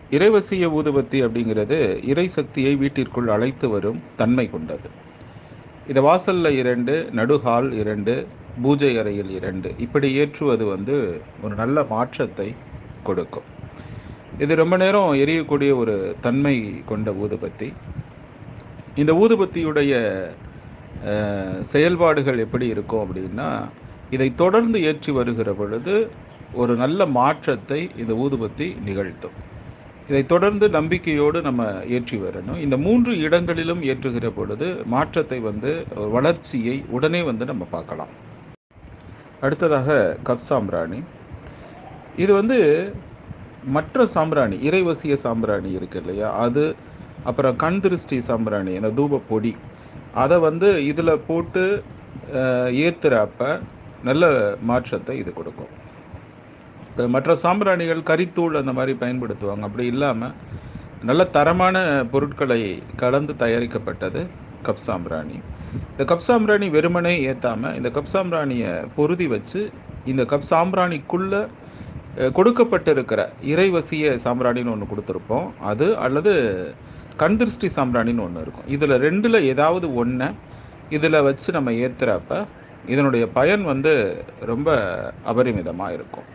இறைவசிய ஊதுபத்தி அப்படிங்கிறது இறை சக்தியை வீட்டிற்குள் அழைத்து வரும் தன்மை கொண்டது இதை வாசல்ல இரண்டு நடுஹால் இரண்டு பூஜை அறையில் இரண்டு இப்படி ஏற்றுவது வந்து ஒரு நல்ல மாற்றத்தை கொடுக்கும் இது ரொம்ப நேரம் எரியக்கூடிய ஒரு தன்மை கொண்ட ஊதுபத்தி இந்த ஊதுபத்தியுடைய அஹ், செயல்பாடுகள் எப்படி இருக்கும் அப்படின்னா இதை தொடர்ந்து ஏற்றி வருகிற பொழுது ஒரு நல்ல மாற்றத்தை இந்த ஊதுபத்தி நிகழ்த்தும் இதை தொடர்ந்து நம்பிக்கையோடு நம்ம ஏற்றி வரணும் இந்த மூன்று இடங்களிலும் ஏற்றுகிற பொழுது மாற்றத்தை வந்து ஒரு வளர்ச்சியை உடனே வந்து நம்ம பார்க்கலாம் அடுத்ததாக கப் சாம்பிராணி இது வந்து மற்ற சாம்பிராணி இறைவசிய சாம்பிராணி இருக்கு இல்லையா அது அப்புறம் கண் திருஷ்டி சாம்பிராணி அந்த தூப பொடி அதை வந்து இதில் போட்டு அஹ், ஏத்துறப்ப நல்ல மாற்றத்தை இது கொடுக்கும் இப்ப மற்ற சாம்பிராணிகள் கரித்தூள் அந்த மாதிரி பயன்படுத்துவாங்க அப்படி இல்லாமல் நல்ல தரமான பொருட்களை கலந்து தயாரிக்கப்பட்டது கப் சாம்பிராணி இந்த கப் சாம்பிராணி வெறுமனே ஏத்தாம இந்த கப் சாம்பிராணியை பொருதி வச்சு இந்த கப் சாம்பிராணிக்குள்ள அஹ், கொடுக்கப்பட்டிருக்கிற இறைவசிய சாம்பிராணின்னு ஒன்று கொடுத்துருப்போம் அது அல்லது கண் திருஷ்டி சாம்பிராணின்னு ஒன்று இருக்கும் இதில் ரெண்டில் ஏதாவது ஒன்றை இதில் வச்சு நம்ம ஏத்துறப்ப இதனுடைய பயன் வந்து ரொம்ப அபரிமிதமாக இருக்கும்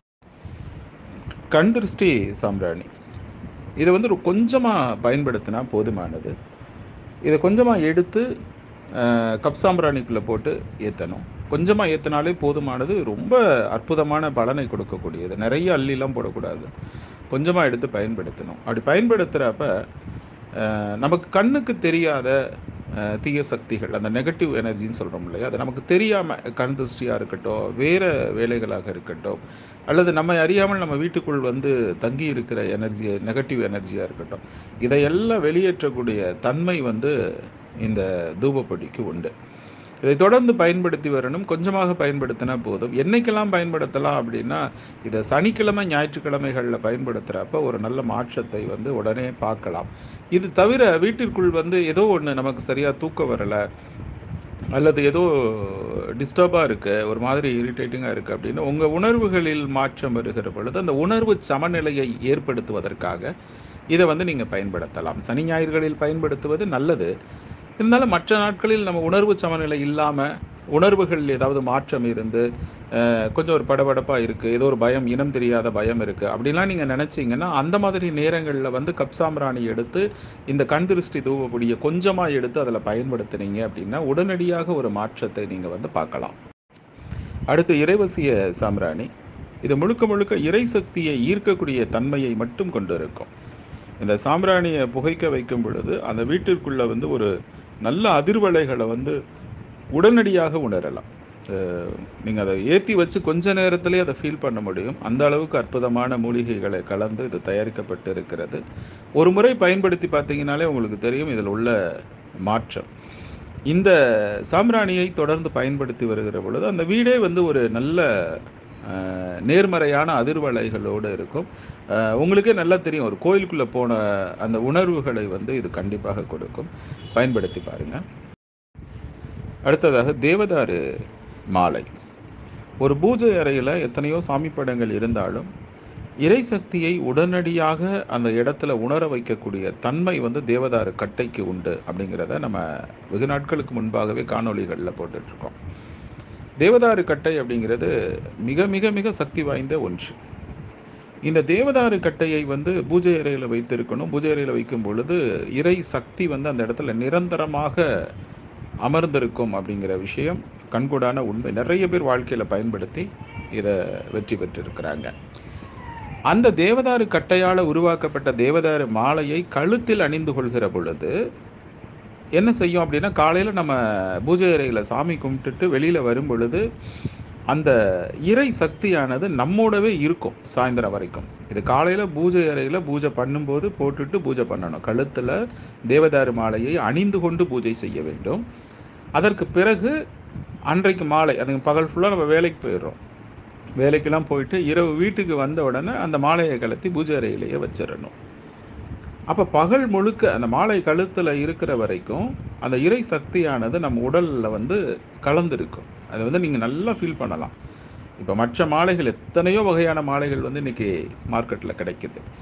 கண் திருஷ்டி சாம்பிராணி இதை வந்து ஒரு கொஞ்சமாக பயன்படுத்தினா போதுமானது இதை கொஞ்சமாக எடுத்து அஹ், கப் சாம்பிராணிக்குள்ளே போட்டு ஏற்றணும் கொஞ்சமாக ஏற்றினாலே போதுமானது ரொம்ப அற்புதமான பலனை கொடுக்கக்கூடியது நிறைய அள்ளிலாம் போடக்கூடாது கொஞ்சமாக எடுத்து பயன்படுத்தணும் அப்படி பயன்படுத்துகிறப்ப நமக்கு கண்ணுக்கு தெரியாத அஹ், தீய சக்திகள் அந்த நெகட்டிவ் எனர்ஜின்னு சொல்கிறோம் இல்லையா அது நமக்கு தெரியாமல் கண் திருஷ்டியாக இருக்கட்டும் வேறு வேலைகளாக இருக்கட்டும் அல்லது நம்மை அறியாமல் நம்ம வீட்டுக்குள் வந்து தங்கி இருக்கிற எனர்ஜி நெகட்டிவ் எனர்ஜியாக இருக்கட்டும் இதையெல்லாம் வெளியேற்றக்கூடிய தன்மை வந்து இந்த தூபப்பொடிக்கு உண்டு இதை தொடர்ந்து பயன்படுத்தி வரணும் கொஞ்சமாக பயன்படுத்தினா போதும் என்னைக்கெல்லாம் பயன்படுத்தலாம் அப்படின்னா இதை சனிக்கிழமை ஞாயிற்றுக்கிழமைகளில் பயன்படுத்துகிறப்ப ஒரு நல்ல மாற்றத்தை வந்து உடனே பார்க்கலாம் இது தவிர வீட்டிற்குள் வந்து ஏதோ ஒன்று நமக்கு சரியாக தூக்கம் வரலை அல்லது ஏதோ டிஸ்டர்பாக இருக்குது ஒரு மாதிரி இரிட்டேட்டிங்காக இருக்குது அப்படின்னு உங்கள் உணர்வுகளில் மாற்றம் வருகிற பொழுது அந்த உணர்வு சமநிலையை ஏற்படுத்துவதற்காக இதை வந்து நீங்கள் பயன்படுத்தலாம் சனி ஞாயிறுகளில் பயன்படுத்துவது நல்லது இருந்தாலும் மற்ற நாட்களில் நம்ம உணர்வு சமநிலை இல்லாமல் உணர்வுகள் ஏதாவது மாற்றம் இருந்து அஹ், கொஞ்சம் ஒரு படபடப்பாக இருக்குது ஏதோ ஒரு பயம் இனம் தெரியாத பயம் இருக்குது அப்படிலாம் நீங்கள் நினச்சிங்கன்னா அந்த மாதிரி நேரங்களில் வந்து கப் சாம்பிராணி எடுத்து இந்த கண் திருஷ்டி தூவப்பொடியை கொஞ்சமாக எடுத்து அதில் பயன்படுத்துனீங்க அப்படின்னா உடனடியாக ஒரு மாற்றத்தை நீங்கள் வந்து பார்க்கலாம் அடுத்து இறைவசிய சாம்பிராணி இது முழுக்க முழுக்க இறை சக்தியை ஈர்க்கக்கூடிய தன்மையை மட்டும் கொண்டு இருக்கும் இந்த சாம்பிராணியை புகைக்க வைக்கும் பொழுது அந்த வீட்டிற்குள்ள வந்து ஒரு நல்ல அதிர்வலைகளை வந்து உடனடியாக உணரலாம் நீங்கள் அதை ஏற்றி வச்சு கொஞ்ச நேரத்திலே அதை ஃபீல் பண்ண முடியும் அந்த அளவுக்கு அற்புதமான மூலிகைகளை கலந்து இது தயாரிக்கப்பட்டு இருக்கிறது ஒரு முறை பயன்படுத்தி பார்த்தீங்கனாலே உங்களுக்கு தெரியும் இதில் உள்ள மாற்றம் இந்த சாம்பிராணியை தொடர்ந்து பயன்படுத்தி வருகிற பொழுது அந்த வீடே வந்து ஒரு நல்ல அஹ், நேர்மறையான அதிர்வலைகளோடு இருக்கும் அஹ், உங்களுக்கே நல்லா தெரியும் ஒரு கோயிலுக்குள்ளே போன அந்த உணர்வுகளை வந்து இது கண்டிப்பாக கொடுக்கும் பயன்படுத்தி பாருங்க அடுத்ததாக தேவதாரு மாலை ஒரு பூஜை அறையில் எத்தனையோ சாமி படங்கள் இருந்தாலும் இறை சக்தியை உடனடியாக அந்த இடத்துல உணர வைக்கக்கூடிய தன்மை வந்து தேவதாரு கட்டைக்கு உண்டு அப்படிங்கிறத நம்ம வெகு நாட்களுக்கு முன்பாகவே காணொளிகளில் போட்டுட்ருக்கோம் தேவதாரு கட்டை அப்படிங்கிறது மிக மிக மிக சக்தி வாய்ந்த ஒன்று இந்த தேவதாரு கட்டையை வந்து பூஜை அறையில் வைத்திருக்கணும் பூஜை அறையில் வைக்கும் பொழுது இறை சக்தி வந்து அந்த இடத்துல நிரந்தரமாக அமர்ந்திருக்கும் அப்படிங்கிற விஷயம் கண்கூடான உண்மை நிறைய பேர் வாழ்க்கையில் பயன்படுத்தி இதை வெற்றி பெற்றிருக்கிறாங்க அந்த தேவதாரு கட்டையால் உருவாக்கப்பட்ட தேவதாரு மாலையை கழுத்தில் அணிந்து கொள்கிற பொழுது என்ன செய்யும் அப்படின்னா காலையில் நம்ம பூஜை அறையில் சாமி கும்பிட்டுட்டு வெளியில் வரும் பொழுது அந்த இறை சக்தியானது நம்மோடவே இருக்கும் சாயந்தரம் வரைக்கும் இது காலையில் பூஜை அறையில் பூஜை பண்ணும்போது போட்டுட்டு பூஜை பண்ணணும் கழுத்தில் தேவதாரு மாலையை அணிந்து கொண்டு பூஜை செய்ய வேண்டும் அதற்கு பிறகு அன்றைக்கு மாலை அது பகல் ஃபுல்லாக நம்ம வேலைக்கு போயிடுறோம் வேலைக்கெல்லாம் போயிட்டு இரவு வீட்டுக்கு வந்த உடனே அந்த மாலையை கலத்தி பூஜை அறையிலேயே வச்சிடணும் அப்போ பகல் முழுக்க அந்த மாலை கழுத்தில் இருக்கிற வரைக்கும் அந்த இறை சக்தியானது நம்ம உடலில் வந்து கலந்துருக்கும் அதை வந்து நீங்கள் நல்லா ஃபீல் பண்ணலாம் இப்போ மற்ற மாலைகள் எத்தனையோ வகையான மாலைகள் வந்து இன்னைக்கு மார்க்கெட்டில் கிடைக்குது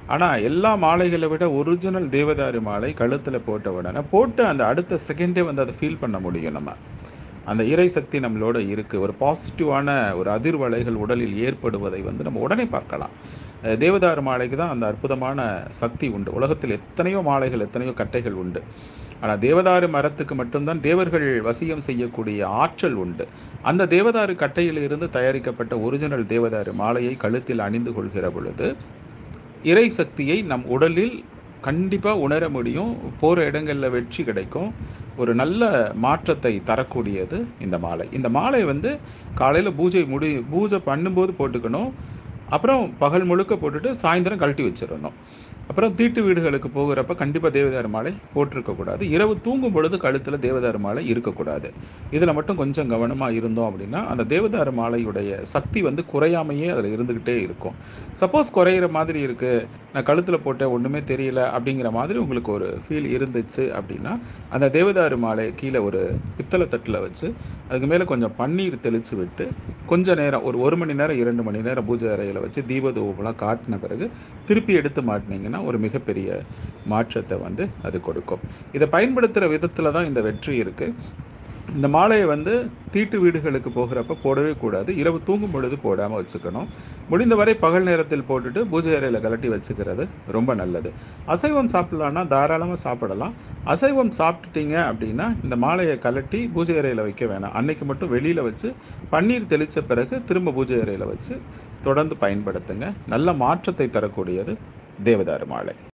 ஆனால் எல்லா மாலைகளை விட ஒரிஜினல் தேவதாரு மாலை கழுத்தில் போட்ட உடனே போட்டு அந்த அடுத்த செகண்டே வந்து அதை ஃபீல் பண்ண முடியும் நம்ம அந்த இறை சக்தி நம்மளோட இருக்குது ஒரு பாசிட்டிவான ஒரு அதிர்வலைகள் உடலில் ஏற்படுவதை வந்து நம்ம உடனே பார்க்கலாம் அஹ் தேவதாரு மாலைக்கு தான் அந்த அற்புதமான சக்தி உண்டு உலகத்தில் எத்தனையோ மாலைகள் எத்தனையோ கட்டைகள் உண்டு ஆனால் தேவதாரு மரத்துக்கு மட்டும்தான் தேவர்கள் வசியம் செய்யக்கூடிய ஆற்றல் உண்டு அந்த தேவதாரு கட்டையிலிருந்து தயாரிக்கப்பட்ட ஒரிஜினல் தேவதாரு மாலையை கழுத்தில் அணிந்து கொள்கிற பொழுது இறை சக்தியை நம் உடலில் கண்டிப்பாக உணர முடியும் போகிற இடங்களில் வெற்றி கிடைக்கும் ஒரு நல்ல மாற்றத்தை தரக்கூடியது இந்த மாலை இந்த மாலை வந்து காலையில் பூஜை முடி பூஜை பண்ணும்போது போட்டுக்கணும் அப்புறம் பகல் முழுக்க போட்டுட்டு சாயந்தரம் கழட்டி வச்சிடணும் அப்புறம் தீட்டு வீடுகளுக்கு போகிறப்ப கண்டிப்பாக தேவதாரு மாலை போட்டிருக்கக்கூடாது இரவு தூங்கும் பொழுது கழுத்தில் தேவதாரு மாலை இருக்கக்கூடாது இதில் மட்டும் கொஞ்சம் கவனமாக இருந்தோம் அப்படின்னா அந்த தேவதாரு மாலையுடைய சக்தி வந்து குறையாமையே அதில் இருந்துக்கிட்டே இருக்கும் சப்போஸ் குறையிற மாதிரி இருக்குது நான் கழுத்தில் போட்ட ஒன்றுமே தெரியல அப்படிங்கிற மாதிரி உங்களுக்கு ஒரு ஃபீல் இருந்துச்சு அப்படின்னா அந்த தேவதாரு மாலை கீழே ஒரு பித்தளை தட்டில் வச்சு அதுக்கு மேலே கொஞ்சம் பன்னீர் தெளித்து விட்டு கொஞ்ச நேரம் ஒரு ஒரு மணி நேரம் இரண்டு மணி நேரம் பூஜை அறையில் வச்சு தீப தூபம்லாம் காட்டின பிறகு திருப்பி எடுத்து மாட்டினீங்கன்னா ஒரு மிகப்பெரிய மாற்றத்தை வந்து அது கொடுக்கும் இதை பயன்படுத்துகிற விதத்தில் தான் இந்த வெற்றி இருக்குது இந்த மாலையை வந்து தீட்டு வீடுகளுக்கு போகிறப்ப போடவே கூடாது இரவு தூங்கும் பொழுது போடாமல் வச்சுக்கணும் முடிந்தவரை பகல் நேரத்தில் போட்டுட்டு பூஜை அறையில் கலட்டி வச்சுக்கிறது ரொம்ப நல்லது அசைவம் சாப்பிடலான்னா தாராளமாக சாப்பிடலாம் அசைவம் சாப்பிட்டுட்டீங்க அப்படின்னா இந்த மாலையை கலட்டி பூஜை அறையில் வைக்க வேணாம் அன்னைக்கு மட்டும் வெளியில் வச்சு பன்னீர் தெளித்த பிறகு திரும்ப பூஜை அறையில் வச்சு தொடர்ந்து பயன்படுத்துங்க நல்ல மாற்றத்தை தரக்கூடியது தேவதாரு மாலை